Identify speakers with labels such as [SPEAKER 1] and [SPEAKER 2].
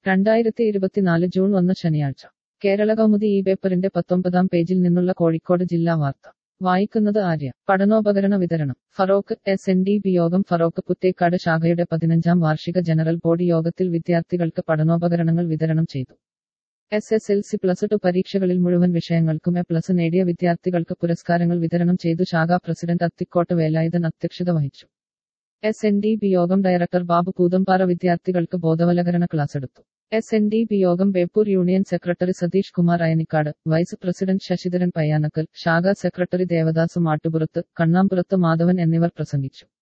[SPEAKER 1] രണ്ടായിരത്തി ഇരുപത്തിനാല് ജൂൺ ഒന്ന് ശനിയാഴ്ച കേരള കൗമുദി ഈ പേപ്പറിന്റെ പത്തൊമ്പതാം പേജിൽ നിന്നുള്ള കോഴിക്കോട് ജില്ലാ വാർത്ത വായിക്കുന്നത് ആര്യ പഠനോപകരണ വിതരണം Feroke S N D P Yogam Feroke പുത്തേക്കാട് ശാഖയുടെ പതിനഞ്ചാം വാർഷിക ജനറൽ ബോഡി യോഗത്തിൽ വിദ്യാർത്ഥികൾക്ക് പഠനോപകരണങ്ങൾ വിതരണം ചെയ്തു S S L C plus two പരീക്ഷകളിൽ മുഴുവൻ വിഷയങ്ങൾക്കും എ പ്ലസ് നേടിയ വിദ്യാർത്ഥികൾക്ക് പുരസ്കാരങ്ങൾ വിതരണം ചെയ്തു ശാഖാ പ്രസിഡന്റ് അത്തിക്കോട്ട് വേലായുധൻ അധ്യക്ഷത വഹിച്ചു S N D P Yogam director Babu Poothambara വിദ്യാർത്ഥികൾക്ക് ബോധവൽക്കരണ ക്ലാസ് എടുത്തു S N D P Yogam Beypore union secretary Satheesh Kumar Ayanikkad vice president Sasidharan Payyanakkal ശാഖാ സെക്രട്ടറി ദേവദാസ് മാട്ടുപുറത്ത് കണ്ണാമ്പുറത്ത് മാധവൻ എന്നിവർ പ്രസംഗിച്ചു